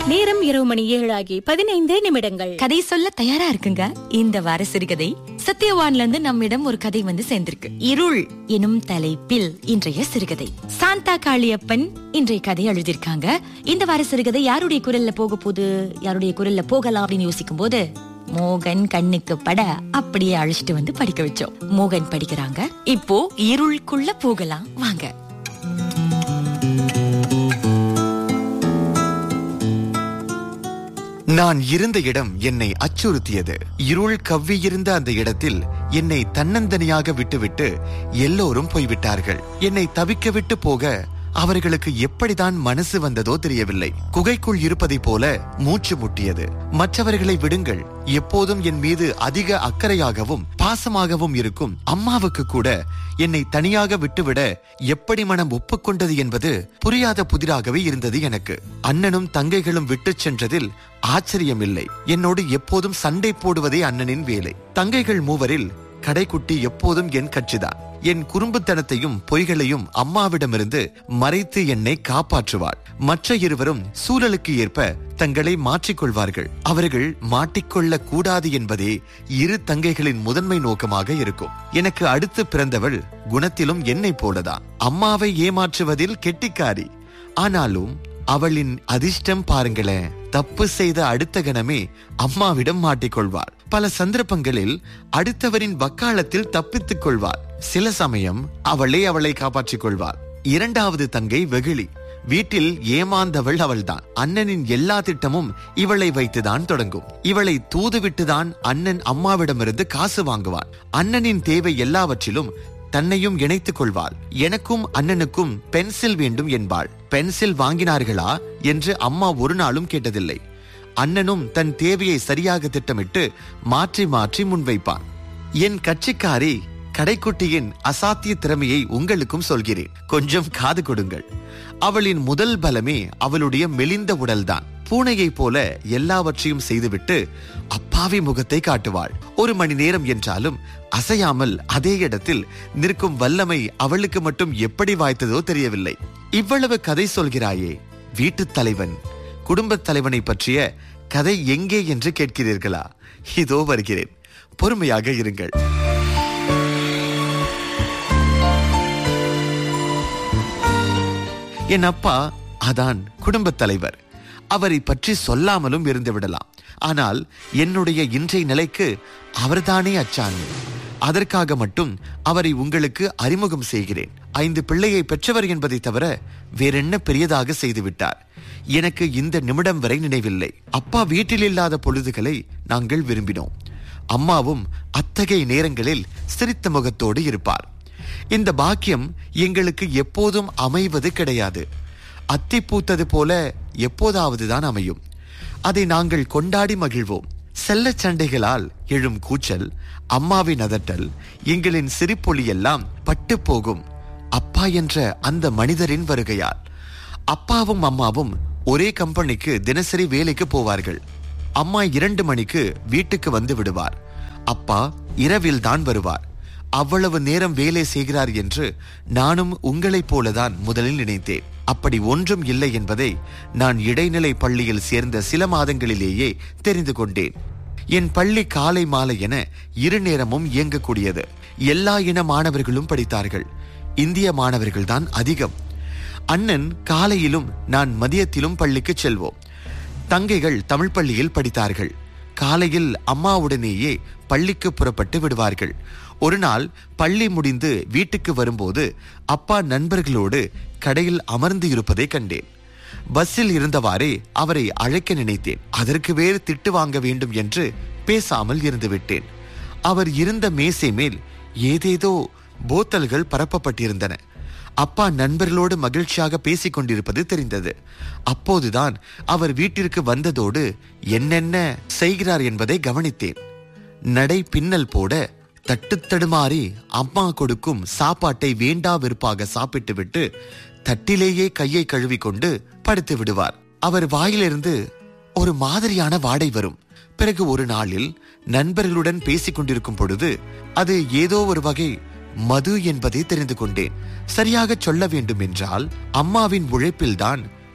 நேரம் இரவு மணி ஏழு ஆகி பதினைந்து நிமிடங்கள் கதை சொல்ல தயாரா இருக்குங்க இந்த வார சிறுகதை சத்யவான்ல இருந்து நம்மிடம் ஒரு கதை வந்து சேர்ந்திருக்கு இருள் எனும் தலைப்பில் இன்றைய சிறுகதை சாந்தா காளியப்பன் இன்றைய கதை எழுதியிருக்காங்க இந்த வார சிறுகதை யாருடைய குரல்ல போக போகுது யாருடைய குரல்ல போகலாம் அப்படின்னு யோசிக்கும் போது மோகன் கண்ணுக்கு பட அப்படியே அழைச்சிட்டு வந்து படிக்க வச்சோம் மோகன் படிக்கிறாங்க இப்போ இருளுக்குள்ள போகலாம் வாங்க நான் இருந்த இடம் என்னை அச்சுறுத்தியது இருள் கவ்வியிருந்த அந்த இடத்தில் என்னை தன்னந்தனியாக விட்டுவிட்டு எல்லோரும் போய்விட்டார்கள் என்னை தவிக்க விட்டு போக அவர்களுக்கு எப்படிதான் மனசு வந்ததோ தெரியவில்லை குகைக்குள் இருப்பதைப் போல மூச்சு முட்டியது மற்றவர்களை விடுங்கள் எப்போதும் என் மீது அதிக அக்கறையாகவும் பாசமாகவும் இருக்கும் அம்மாவுக்கு கூட என்னை தனியாக விட்டுவிட எப்படி மனம் ஒப்புக்கொண்டது என்பது புரியாத புதிராகவே இருந்தது எனக்கு அண்ணனும் தங்கைகளும் விட்டுச் சென்றதில் ஆச்சரியமில்லை என்னோடு எப்போதும் சண்டை போடுவதே அண்ணனின் வேலை தங்கைகள் மூவரில் கடைக்குட்டி எப்போதும் என் கட்சிதான் என் குறும்புத்தனத்தையும் பொய்களையும் அம்மாவிடமிருந்து மறைத்து என்னை காப்பாற்றுவாள் மற்ற இருவரும் சூழலுக்கு ஏற்ப தங்களை மாற்றிக்கொள்வார்கள் அவர்கள் மாட்டிக்கொள்ள கூடாது என்பதே இரு தங்கைகளின் முதன்மை நோக்கமாக இருக்கும் எனக்கு அடுத்து பிறந்தவள் குணத்திலும் என்னை போலதான் அம்மாவை ஏமாற்றுவதில் கெட்டிக்காரி ஆனாலும் அவளின் அதிர்ஷ்டம் பாருங்களேன் தப்பு செய்த அடுத்த கணமே அம்மாவிடம் மாட்டிக்கொள்வாள் பல சந்தர்ப்பங்களில் அடுத்தவரின் வக்காலத்தில் தப்பித்துக் கொள்வாள் சில சமயம் அவளே அவளை காப்பாற்றிக் கொள்வாள் இரண்டாவது தங்கை வெகுளி வீட்டில் ஏமாந்தவள் அவள்தான் அண்ணனின் எல்லா திட்டமும் இவளை வைத்துதான் தொடங்கும் இவளை தூதுவிட்டுதான் அண்ணன் அம்மாவிடமிருந்து காசு வாங்குவான் அண்ணனின் தேவை எல்லாவற்றிலும் தன்னையும் இணைத்துக் கொள்வாள் எனக்கும் அண்ணனுக்கும் பென்சில் வேண்டும் என்பாள் பென்சில் வாங்கினார்களா என்று அம்மா ஒரு நாளும் கேட்டதில்லை அண்ணனும் தன் தேவையை சரியாக திட்டமிட்டு மாற்றி மாற்றி முன்வைப்பான் என் கட்சிக்காரி கடைக்குட்டியின் அசாத்திய திறமையை உங்களுக்கும் சொல்கிறேன் கொஞ்சம் காது கொடுங்கள் அவளின் முதல் பலமே அவளுடைய மெலிந்த உடல்தான் பூனையைப் போல எல்லாவற்றையும் செய்துவிட்டு அப்பாவி முகத்தை காட்டுவாள் ஒரு மணி நேரம் என்றாலும் அசையாமல் அதே இடத்தில் நிற்கும் வல்லமை அவளுக்கு மட்டும் எப்படி வாய்த்ததோ தெரியவில்லை இவ்வளவு கதை சொல்கிறாயே வீட்டுத் தலைவன் குடும்பத் தலைவனை பற்றிய கதை எங்கே என்று கேட்கிறீர்களா இதோ வருகிறேன் பொறுமையாக இருங்கள் என் அப்பா அதான் குடும்பத் தலைவர் அவரை பற்றி சொல்லாமலும் இருந்து விடலாம் ஆனால் என்னுடைய இன்றைய நிலைக்கு அவர்தானே அச்சாணி அதற்காக மட்டும் அவரை உங்களுக்கு அறிமுகம் செய்கிறேன் ஐந்து பிள்ளையை பெற்றவர் என்பதை தவிர வேறென்ன பெரியதாக செய்து விட்டார் எனக்கு இந்த நிமிடம் வரை நினைவில்லை அப்பா வீட்டில் இல்லாத பொழுதுகளை நாங்கள் விரும்பினோம் அம்மாவும் அத்தகைய நேரங்களில் சிரித்த முகத்தோடு இருப்பார் இந்த பாக்கியம் எங்களுக்கு எப்போதும் அமைவது கிடையாது அத்தி பூத்தது போல எப்போதாவது தான் அமையும் அதை நாங்கள் கொண்டாடி மகிழ்வோம் செல்லச் சண்டைகளால் எழும் கூச்சல் அம்மாவின் அதட்டல் எங்களின் சிரிப்பொலி எல்லாம் பட்டு போகும் அப்பா என்ற அந்த மனிதரின் வருகையால் அப்பாவும் அம்மாவும் ஒரே கம்பெனிக்கு தினசரி வேலைக்கு போவார்கள் அம்மா இரண்டு மணிக்கு வீட்டுக்கு வந்து விடுவார் அப்பா இரவில் தான் வருவார் அவ்வளவு நேரம் வேலை செய்கிறார் என்று நானும் உங்களைப் போலதான் முதலில் நினைத்தேன் அப்படி ஒன்றும் இல்லை என்பதை நான் இடைநிலை பள்ளியில் சேர்ந்த சில மாதங்களிலேயே தெரிந்து கொண்டேன் என் பள்ளி காலை மாலை என இரு நேரமும் இயங்கக்கூடியது எல்லா இன மாணவர்களும் படித்தார்கள் இந்திய மாணவர்கள் தான் அதிகம் அண்ணன் காலையிலும் நான் மதியத்திலும் பள்ளிக்கு செல்வோம் தங்கைகள் தமிழ் பள்ளியில் படித்தார்கள் காலையில் அம்மாவுடனேயே பள்ளிக்கு புறப்பட்டு விடுவார்கள் ஒரு நாள் பள்ளி முடிந்து வீட்டுக்கு வரும்போது அப்பா நண்பர்களோடு கடையில் அமர்ந்து இருப்பதை கண்டேன் பஸ்ஸில் இருந்தவாறே அவரை அழைக்க நினைத்தேன் அதற்கு வேறு திட்டு வாங்க வேண்டும் என்று பேசாமல் இருந்து விட்டேன் அவர் இருந்த மேசை மேல் ஏதேதோ போத்தல்கள் பரப்பப்பட்டிருந்தன அப்பா நண்பர்களோடு மகிழ்ச்சியாக பேசிக் கொண்டிருப்பது தெரிந்தது அப்போதுதான் அவர் வீட்டிற்கு வந்ததோடு என்னென்ன செய்கிறார் என்பதை கவனித்தேன் நடை பின்னல் போட தட்டு தடுமாறி அம்மா கொடுக்கும் சாப்பாட்டை வேண்டா வெறுப்பாக சாப்பிட்டுவிட்டு தட்டிலேயே கையை கழுவிக்கொண்டு படுத்து விடுவார் அவர் வாயிலிருந்து ஒரு மாதிரியான வாடை வரும் பிறகு ஒரு நாளில் நண்பர்களுடன் பேசிக் கொண்டிருக்கும் பொழுது அது ஏதோ ஒரு வகை மது என்பதை தெரிந்து கொண்டேன் சரியாக சொல்ல வேண்டும் என்றால் அம்மாவின் உழைப்பில்தான்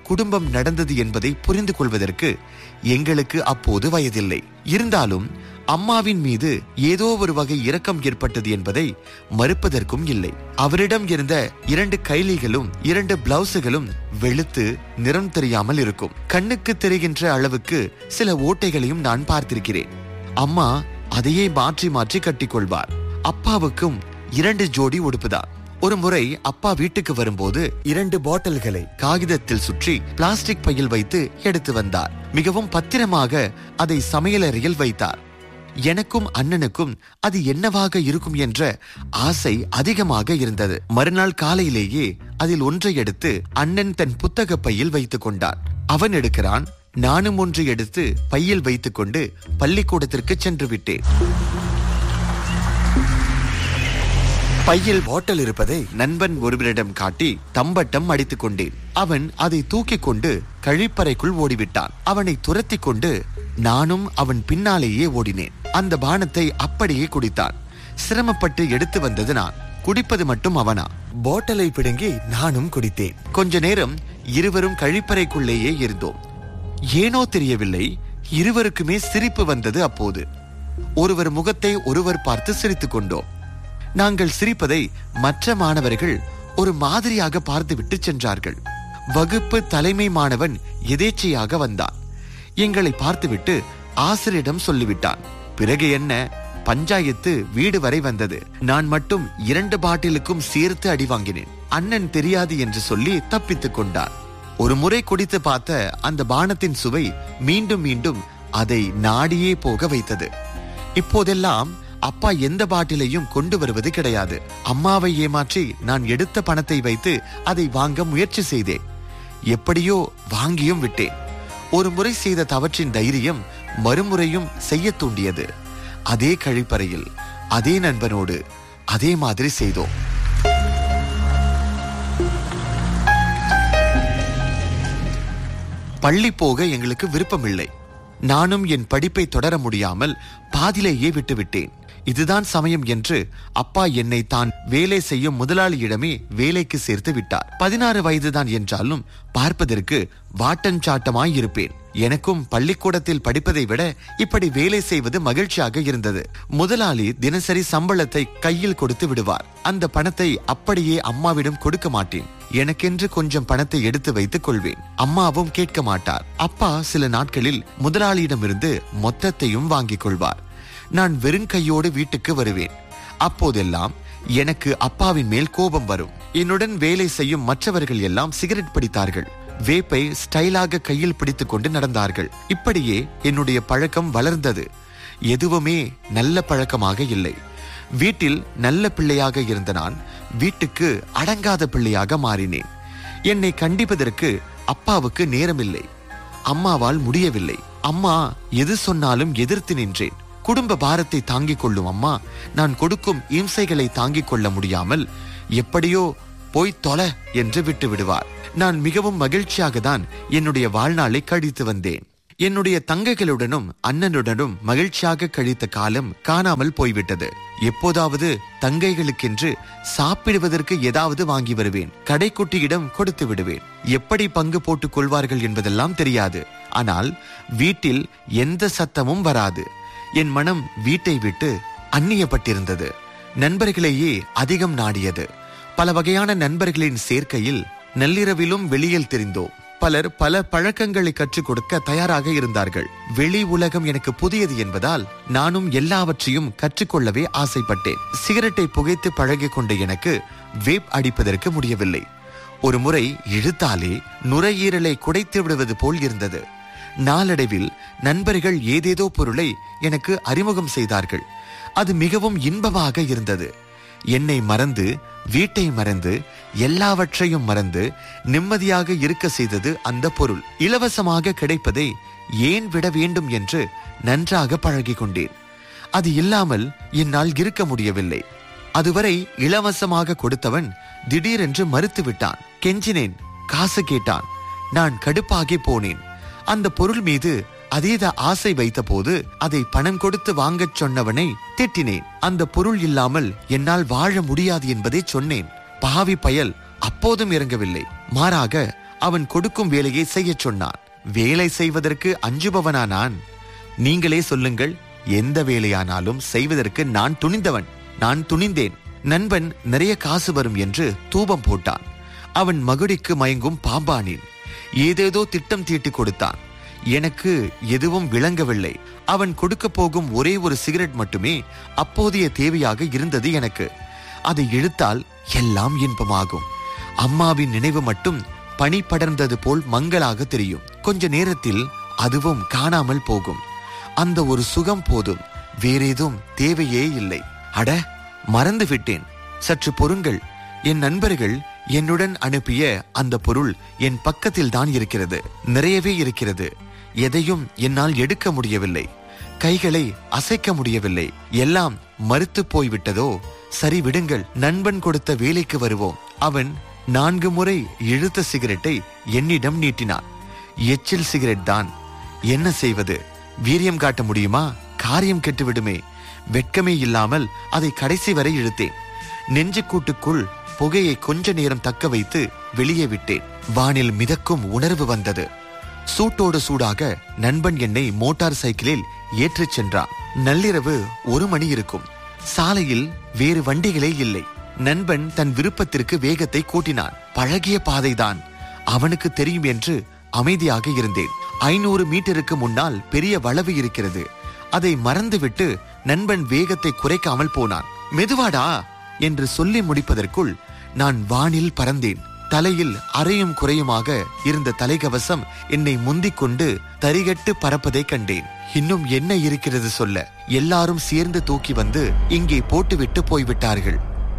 குடும்பம் நடந்தது என்பதை புரிந்து கொள்வதற்கு எங்களுக்கு அப்போது வயதில்லை இருந்தாலும் அம்மாவின் மீது ஏதோ ஒரு வகை இரக்கம் ஏற்பட்டது என்பதை மறுப்பதற்கும் இல்லை அவரிடம் இருந்த இரண்டு கைலிகளும் இரண்டு பிளவுஸுகளும் வெளுத்து நிறம் தெரியாமல் இருக்கும் கண்ணுக்கு தெரிகின்ற அளவுக்கு சில ஓட்டைகளையும் நான் பார்த்திருக்கிறேன் அம்மா அதையே மாற்றி மாற்றி கட்டிக்கொள்வார் அப்பாவுக்கும் இரண்டு ஜோடி உடுப்புதான் ஒரு முறை அப்பா வீட்டுக்கு வரும்போது இரண்டு பாட்டில்களை காகிதத்தில் சுற்றி பிளாஸ்டிக் பையில் வைத்து எடுத்து வந்தார் மிகவும் பத்திரமாக அதை சமையலறையில் வைத்தார் எனக்கும் அண்ணனுக்கும் அது என்னவாக இருக்கும் என்ற ஆசை அதிகமாக இருந்தது மறுநாள் காலையிலேயே அதில் ஒன்றை எடுத்து அண்ணன் தன் புத்தக பையில் வைத்துக் கொண்டான் அவன் எடுக்கிறான் நானும் ஒன்று எடுத்து பையில் வைத்துக்கொண்டு பள்ளிக்கூடத்திற்கு சென்று விட்டேன் பையில் பாட்டில் இருப்பதை நண்பன் ஒருவரிடம் காட்டி தம்பட்டம் அடித்துக் கொண்டேன் அவன் அதை தூக்கிக் கொண்டு கழிப்பறைக்குள் ஓடிவிட்டான் அவனை துரத்தி கொண்டு நானும் அவன் பின்னாலேயே ஓடினேன் அந்த பானத்தை அப்படியே குடித்தான் சிரமப்பட்டு எடுத்து வந்தது நான் குடிப்பது மட்டும் அவனா பாட்டிலை பிடுங்கி நானும் குடித்தேன் கொஞ்ச நேரம் இருவரும் கழிப்பறைக்குள்ளேயே இருந்தோம் ஏனோ தெரியவில்லை இருவருக்குமே சிரிப்பு வந்தது அப்போது ஒருவர் முகத்தை ஒருவர் பார்த்து சிரித்துக் கொண்டோம் நாங்கள் சிரிப்பதை மற்ற மாணவர்கள் ஒரு மாதிரியாக பார்த்துவிட்டு சென்றார்கள் வகுப்பு தலைமை மாணவன் எதேச்சையாக வந்தான் எங்களை பார்த்துவிட்டு ஆசிரியரிடம் சொல்லிவிட்டான் பிறகு என்ன பஞ்சாயத்து வீடு வரை வந்தது நான் மட்டும் இரண்டு பாட்டிலுக்கும் சேர்த்து அடி வாங்கினேன் அண்ணன் தெரியாது என்று சொல்லி தப்பித்துக் கொண்டான் ஒரு முறை குடித்து பார்த்த அந்த பானத்தின் சுவை மீண்டும் மீண்டும் அதை நாடியே போக வைத்தது இப்போதெல்லாம் அப்பா எந்த பாட்டிலையும் கொண்டு வருவது கிடையாது அம்மாவை ஏமாற்றி நான் எடுத்த பணத்தை வைத்து அதை வாங்க முயற்சி செய்தேன் எப்படியோ வாங்கியும் விட்டேன் ஒரு முறை செய்த தவற்றின் தைரியம் மறுமுறையும் செய்ய தூண்டியது அதே கழிப்பறையில் அதே நண்பனோடு அதே மாதிரி செய்தோம் பள்ளி போக எங்களுக்கு விருப்பமில்லை நானும் என் படிப்பை தொடர முடியாமல் பாதிலேயே விட்டுவிட்டேன் இதுதான் சமயம் என்று அப்பா என்னை தான் வேலை செய்யும் முதலாளியிடமே வேலைக்கு சேர்த்து விட்டார் பதினாறு வயதுதான் என்றாலும் பார்ப்பதற்கு வாட்டன் சாட்டமாய் இருப்பேன் எனக்கும் பள்ளிக்கூடத்தில் படிப்பதை விட இப்படி வேலை செய்வது மகிழ்ச்சியாக இருந்தது முதலாளி தினசரி சம்பளத்தை கையில் கொடுத்து விடுவார் அந்த பணத்தை அப்படியே அம்மாவிடம் கொடுக்க மாட்டேன் எனக்கென்று கொஞ்சம் பணத்தை எடுத்து வைத்துக் கொள்வேன் அம்மாவும் கேட்க மாட்டார் அப்பா சில நாட்களில் முதலாளியிடமிருந்து மொத்தத்தையும் வாங்கிக் கொள்வார் நான் வெறுங்கையோடு வீட்டுக்கு வருவேன் அப்போதெல்லாம் எனக்கு அப்பாவின் மேல் கோபம் வரும் என்னுடன் வேலை செய்யும் மற்றவர்கள் எல்லாம் சிகரெட் பிடித்தார்கள் வேப்பை ஸ்டைலாக கையில் பிடித்துக் கொண்டு நடந்தார்கள் இப்படியே என்னுடைய பழக்கம் வளர்ந்தது எதுவுமே நல்ல பழக்கமாக இல்லை வீட்டில் நல்ல பிள்ளையாக இருந்த நான் வீட்டுக்கு அடங்காத பிள்ளையாக மாறினேன் என்னை கண்டிப்பதற்கு அப்பாவுக்கு நேரமில்லை அம்மாவால் முடியவில்லை அம்மா எது சொன்னாலும் எதிர்த்து நின்றேன் குடும்ப பாரத்தை தாங்கிக் கொள்ளும் அம்மா நான் கொடுக்கும் இம்சைகளை தாங்கிக் கொள்ள முடியாமல் எப்படியோ போய் தொலை என்று விட்டு விடுவார் நான் மிகவும் மகிழ்ச்சியாக தான் என்னுடைய வாழ்நாளை கழித்து வந்தேன் என்னுடைய தங்கைகளுடனும் அண்ணனுடனும் மகிழ்ச்சியாக கழித்த காலம் காணாமல் போய்விட்டது எப்போதாவது தங்கைகளுக்கென்று சாப்பிடுவதற்கு ஏதாவது வாங்கி வருவேன் கடைக்குட்டியிடம் கொடுத்து விடுவேன் எப்படி பங்கு போட்டுக் கொள்வார்கள் என்பதெல்லாம் தெரியாது ஆனால் வீட்டில் எந்த சத்தமும் வராது என் மனம் வீட்டை விட்டு அந்நியப்பட்டிருந்தது நண்பர்களையே அதிகம் நாடியது பல வகையான நண்பர்களின் சேர்க்கையில் நள்ளிரவிலும் வெளியில் தெரிந்தோம் பலர் பல பழக்கங்களை கற்றுக் கொடுக்க தயாராக இருந்தார்கள் வெளி உலகம் எனக்கு புதியது என்பதால் நானும் எல்லாவற்றையும் கற்றுக்கொள்ளவே ஆசைப்பட்டேன் சிகரெட்டை புகைத்து பழகிக் கொண்ட எனக்கு வேப் அடிப்பதற்கு முடியவில்லை ஒரு முறை இழுத்தாலே நுரையீரலை குடைத்து விடுவது போல் இருந்தது நாளடைவில் நண்பர்கள் ஏதேதோ பொருளை எனக்கு அறிமுகம் செய்தார்கள் அது மிகவும் இன்பமாக இருந்தது என்னை மறந்து வீட்டை மறந்து எல்லாவற்றையும் மறந்து நிம்மதியாக இருக்க செய்தது அந்த பொருள் இலவசமாக கிடைப்பதை ஏன் விட வேண்டும் என்று நன்றாக பழகிக் கொண்டேன் அது இல்லாமல் என்னால் இருக்க முடியவில்லை அதுவரை இலவசமாக கொடுத்தவன் திடீரென்று மறுத்து விட்டான் கெஞ்சினேன் காசு கேட்டான் நான் கடுப்பாகி போனேன் அந்த பொருள் மீது அதீத ஆசை வைத்தபோது அதை பணம் கொடுத்து வாங்கச் சொன்னவனை திட்டினேன் அந்த பொருள் இல்லாமல் என்னால் வாழ முடியாது என்பதை சொன்னேன் பாவி பயல் அப்போதும் இறங்கவில்லை மாறாக அவன் கொடுக்கும் வேலையை செய்யச் சொன்னான் வேலை செய்வதற்கு அஞ்சுபவனா நான் நீங்களே சொல்லுங்கள் எந்த வேலையானாலும் செய்வதற்கு நான் துணிந்தவன் நான் துணிந்தேன் நண்பன் நிறைய காசு வரும் என்று தூபம் போட்டான் அவன் மகுடிக்கு மயங்கும் பாம்பானேன் ஏதேதோ திட்டம் தீட்டிக் கொடுத்தான் எனக்கு எதுவும் விளங்கவில்லை அவன் கொடுக்க போகும் ஒரே ஒரு சிகரெட் மட்டுமே அப்போதைய தேவையாக இருந்தது எனக்கு அதை இழுத்தால் எல்லாம் இன்பமாகும் அம்மாவின் நினைவு மட்டும் பனி படர்ந்தது போல் மங்களாக தெரியும் கொஞ்ச நேரத்தில் அதுவும் காணாமல் போகும் அந்த ஒரு சுகம் போதும் வேறேதும் தேவையே இல்லை அட மறந்து விட்டேன் சற்று பொறுங்கள் என் நண்பர்கள் என்னுடன் அனுப்பிய அந்த பொருள் என் பக்கத்தில் தான் இருக்கிறது நிறையவே இருக்கிறது எதையும் என்னால் எடுக்க முடியவில்லை கைகளை அசைக்க முடியவில்லை எல்லாம் மறுத்து போய்விட்டதோ சரி விடுங்கள் நண்பன் கொடுத்த வேலைக்கு வருவோம் அவன் நான்கு முறை இழுத்த சிகரெட்டை என்னிடம் நீட்டினான் எச்சில் சிகரெட் தான் என்ன செய்வது வீரியம் காட்ட முடியுமா காரியம் கெட்டுவிடுமே வெட்கமே இல்லாமல் அதை கடைசி வரை இழுத்தேன் நெஞ்சுக்கூட்டுக்குள் புகையை கொஞ்ச நேரம் தக்க வைத்து வெளியே விட்டேன் வானில் மிதக்கும் உணர்வு வந்தது சூட்டோடு சூடாக நண்பன் என்னை மோட்டார் சைக்கிளில் ஏற்றிச் சென்றான் நள்ளிரவு ஒரு மணி இருக்கும் சாலையில் வேறு வண்டிகளே இல்லை நண்பன் தன் விருப்பத்திற்கு வேகத்தை கூட்டினான் பழகிய பாதைதான் அவனுக்கு தெரியும் என்று அமைதியாக இருந்தேன் ஐநூறு மீட்டருக்கு முன்னால் பெரிய வளவு இருக்கிறது அதை மறந்துவிட்டு நண்பன் வேகத்தை குறைக்காமல் போனான் மெதுவாடா என்று சொல்லி முடிப்பதற்குள் நான் வானில் பறந்தேன் தலையில் அரையும் குறையுமாக இருந்த தலைக்கவசம் என்னை முந்திக் கொண்டு தரிகட்டு பறப்பதை கண்டேன் இன்னும் என்ன இருக்கிறது சொல்ல எல்லாரும் சேர்ந்து தூக்கி வந்து இங்கே போட்டுவிட்டு போய்விட்டார்கள்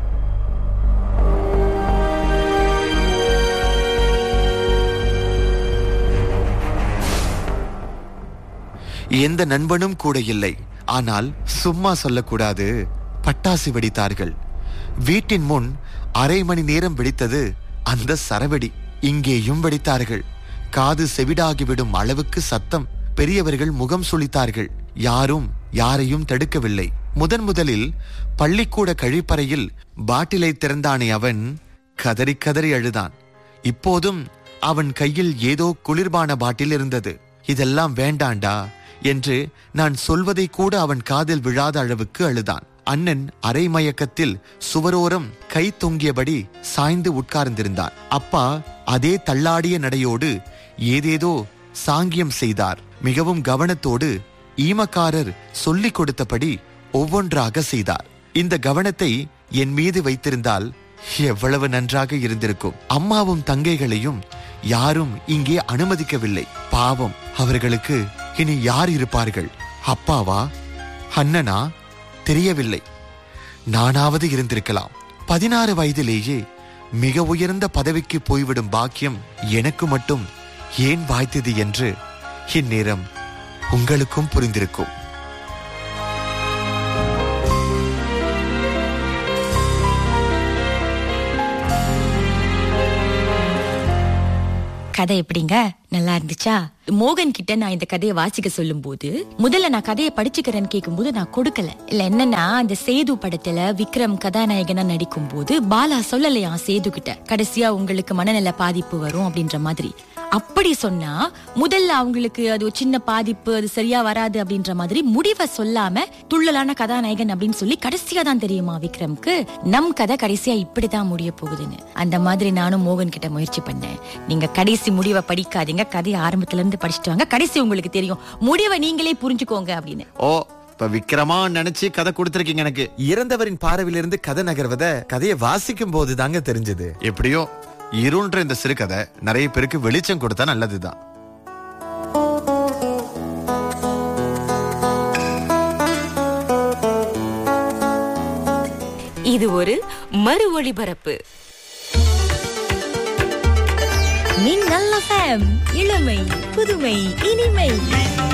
எந்த நண்பனும் கூட இல்லை ஆனால் சும்மா சொல்லக்கூடாது பட்டாசு வெடித்தார்கள் வீட்டின் முன் அரை மணி நேரம் வெடித்தது அந்த சரவெடி இங்கேயும் வெடித்தார்கள் காது செவிடாகிவிடும் அளவுக்கு சத்தம் பெரியவர்கள் முகம் சுளித்தார்கள் யாரும் யாரையும் தடுக்கவில்லை முதன் முதலில் பள்ளிக்கூட கழிப்பறையில் பாட்டிலை திறந்தானே அவன் கதறி கதறி அழுதான் இப்போதும் அவன் கையில் ஏதோ குளிர்பான பாட்டில் இருந்தது இதெல்லாம் வேண்டாண்டா என்று நான் சொல்வதை கூட அவன் காதில் விழாத அளவுக்கு அழுதான் அண்ணன் அரை மயக்கத்தில் சுவரோரம் கை தொங்கியபடி சாய்ந்து உட்கார்ந்திருந்தான் அப்பா அதே தள்ளாடிய நடையோடு ஏதேதோ சாங்கியம் செய்தார் மிகவும் கவனத்தோடு ஈமக்காரர் சொல்லிக் கொடுத்தபடி ஒவ்வொன்றாக செய்தார் இந்த கவனத்தை என் மீது வைத்திருந்தால் எவ்வளவு நன்றாக இருந்திருக்கும் அம்மாவும் தங்கைகளையும் யாரும் இங்கே அனுமதிக்கவில்லை பாவம் அவர்களுக்கு இனி யார் இருப்பார்கள் அப்பாவா அண்ணனா தெரியவில்லை நானாவது இருந்திருக்கலாம் பதினாறு வயதிலேயே மிக உயர்ந்த பதவிக்கு போய்விடும் பாக்கியம் எனக்கு மட்டும் ஏன் வாய்த்தது என்று இந்நேரம் உங்களுக்கும் புரிந்திருக்கும் கதை எப்படிங்க நல்லா இருந்துச்சா மோகன் கிட்ட நான் இந்த கதையை வாசிக்க சொல்லும் போது முதல்ல நான் கதையை படிச்சுக்கிறேன்னு கேட்கும்போது நான் கொடுக்கல இல்ல என்னன்னா அந்த சேது படத்துல விக்ரம் கதாநாயகனா நடிக்கும் போது பாலா சொல்லலையா சேது கிட்ட கடைசியா உங்களுக்கு மனநல பாதிப்பு வரும் அப்படின்ற மாதிரி அப்படி சொன்னா முதல்ல அவங்களுக்கு அது ஒரு சின்ன பாதிப்பு அது சரியா வராது அப்படின்ற மாதிரி முடிவை சொல்லாம துள்ளலான கதாநாயகன் அப்படின்னு சொல்லி கடைசியா தான் தெரியுமா விக்ரம்க்கு நம் கதை கடைசியா இப்படிதான் முடிய போகுதுன்னு அந்த மாதிரி நானும் மோகன் கிட்ட முயற்சி பண்ணேன் நீங்க கடைசி முடிவை படிக்காதீங்க கதையை ஆரம்பத்துல இருந்து படிச்சுட்டு வாங்க கடைசி உங்களுக்கு தெரியும் முடிவை நீங்களே புரிஞ்சுக்கோங்க அப்படின்னு ஓ இப்ப விக்ரமா நினைச்சு கதை கொடுத்திருக்கீங்க எனக்கு இறந்தவரின் பார்வையிலிருந்து கதை நகர்வத கதையை வாசிக்கும் போது தாங்க தெரிஞ்சது எப்படியோ இருள்ன்ற இந்த சிறுகதை நிறைய பேருக்கு வெளிச்சம் கொடுத்தா நல்லதுதான் இது ஒரு மறு ஒளிபரப்பு மின்னல் FM இளமை புதுமை இனிமை